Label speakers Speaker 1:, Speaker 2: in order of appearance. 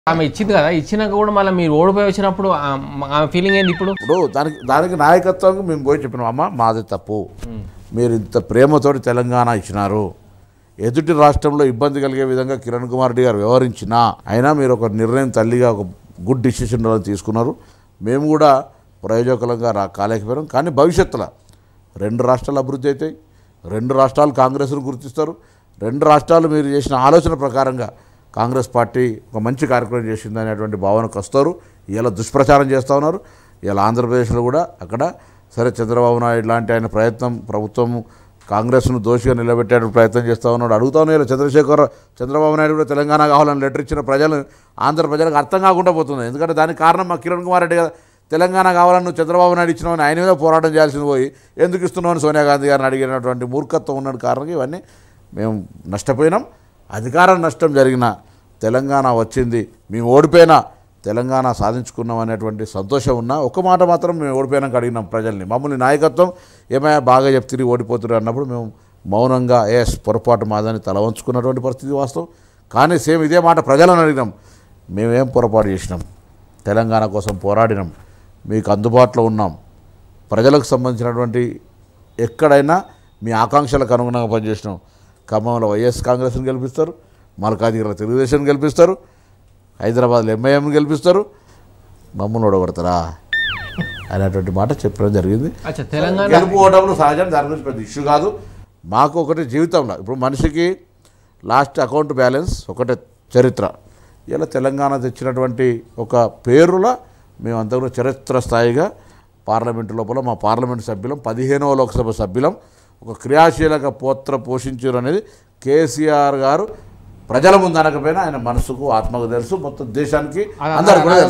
Speaker 1: ఆమె ఇచ్చింది కదా ఇచ్చినాక కూడా మళ్ళీ మీరు ఓడిపోయి వచ్చినప్పుడు ఆ- ఆమె ఫీలింగ్ ఏంది ఇప్పుడు
Speaker 2: ఇప్పుడు దానికి దానికి నాయకత్వంగా మేము పోయి చెప్పినాం అమ్మ మాది తప్పు మీరు ఇంత ప్రేమతోటి తెలంగాణ ఇచ్చినారు ఎదుటి రాష్ట్రంలో ఇబ్బంది కలిగే విధంగా కిరణ్ కుమార్ రెడ్డి గారు వ్యవహరించినా అయినా మీరు ఒక నిర్ణయం తల్లిగా ఒక గుడ్ డిసిషన్ తీసుకున్నారు మేము కూడా ప్రయోజకులంగా రా కాలేకపోయాం కానీ భవిష్యత్తులో రెండు రాష్ట్రాలు అభివృద్ధి అవుతాయి రెండు రాష్ట్రాలు కాంగ్రెస్ను గుర్తిస్తారు రెండు రాష్ట్రాలు మీరు చేసిన ఆలోచన ప్రకారంగా కాంగ్రెస్ పార్టీ ఒక మంచి కార్యక్రమం చేసింది అనేటువంటి భావనకు వస్తారు ఇలా దుష్ప్రచారం చేస్తూ ఉన్నారు ఇలా ఆంధ్రప్రదేశ్లో కూడా అక్కడ సరే చంద్రబాబు నాయుడు లాంటి ఆయన ప్రయత్నం ప్రభుత్వం కాంగ్రెస్ను దోషిగా నిలబెట్టే ప్రయత్నం చేస్తూ ఉన్నాడు అడుగుతా ఉన్నారు చంద్రశేఖర్ చంద్రబాబు నాయుడు కూడా తెలంగాణ కావాలని లెటర్ ఇచ్చిన ప్రజలు ఆంధ్ర ప్రజలకు అర్థం కాకుండా పోతుంది ఎందుకంటే దానికి కారణం మా కిరణ్ కుమార్ రెడ్డి కదా తెలంగాణ కావాలని నువ్వు చంద్రబాబు నాయుడు ఇచ్చినావని ఆయన మీద పోరాటం చేయాల్సింది పోయి ఎందుకు ఇస్తున్నావు అని సోనియా గాంధీ గారిని అడిగినటువంటి మూర్ఖత్వం ఉన్న కారణంగా ఇవన్నీ మేము నష్టపోయినాం అధికార నష్టం జరిగిన తెలంగాణ వచ్చింది మేము ఓడిపోయినా తెలంగాణ సాధించుకున్నాం అనేటువంటి సంతోషం ఉన్నా ఒక మాట మాత్రం మేము ఓడిపోయినాక అడిగినాం ప్రజల్ని మమ్మల్ని నాయకత్వం ఏమైనా బాగా చెప్తిరి ఓడిపోతున్నారు అన్నప్పుడు మేము మౌనంగా ఎస్ పొరపాటు మాదని తల వంచుకున్నటువంటి పరిస్థితి వాస్తవం కానీ సేమ్ ఇదే మాట ప్రజలను అడిగినాం మేమేం పొరపాటు చేసినాం తెలంగాణ కోసం పోరాడినాం మీకు అందుబాటులో ఉన్నాం ప్రజలకు సంబంధించినటువంటి ఎక్కడైనా మీ ఆకాంక్షలకు అనుగుణంగా పనిచేసినాం ఖమ్మంలో వైఎస్ కాంగ్రెస్ని గెలిపిస్తారు మల్కాజిగిరిలో తెలుగుదేశం గెలిపిస్తారు హైదరాబాద్లో ఎంఐఎంని గెలిపిస్తారు మమ్మల్ని ఓడగొడతారా అనేటువంటి మాట చెప్పడం జరిగింది
Speaker 1: అచ్చా తెలంగాణ
Speaker 2: గెలుపు ఓటములు సహజం దాని గురించి పెద్ద ఇష్యూ కాదు మాకు ఒకటి జీవితంలో ఇప్పుడు మనిషికి లాస్ట్ అకౌంట్ బ్యాలెన్స్ ఒకటే చరిత్ర ఇలా తెలంగాణ తెచ్చినటువంటి ఒక పేరుల మేమంతా కూడా చరిత్ర స్థాయిగా పార్లమెంటు లోపల మా పార్లమెంటు సభ్యులం పదిహేనవ లోక్సభ సభ్యులం ఒక క్రియాశీలక పోత్ర పోషించారు అనేది కేసీఆర్ గారు ప్రజల ముందు అనకపోయినా ఆయన మనసుకు ఆత్మకు తెలుసు మొత్తం దేశానికి అందరికీ కూడా తెలుసు.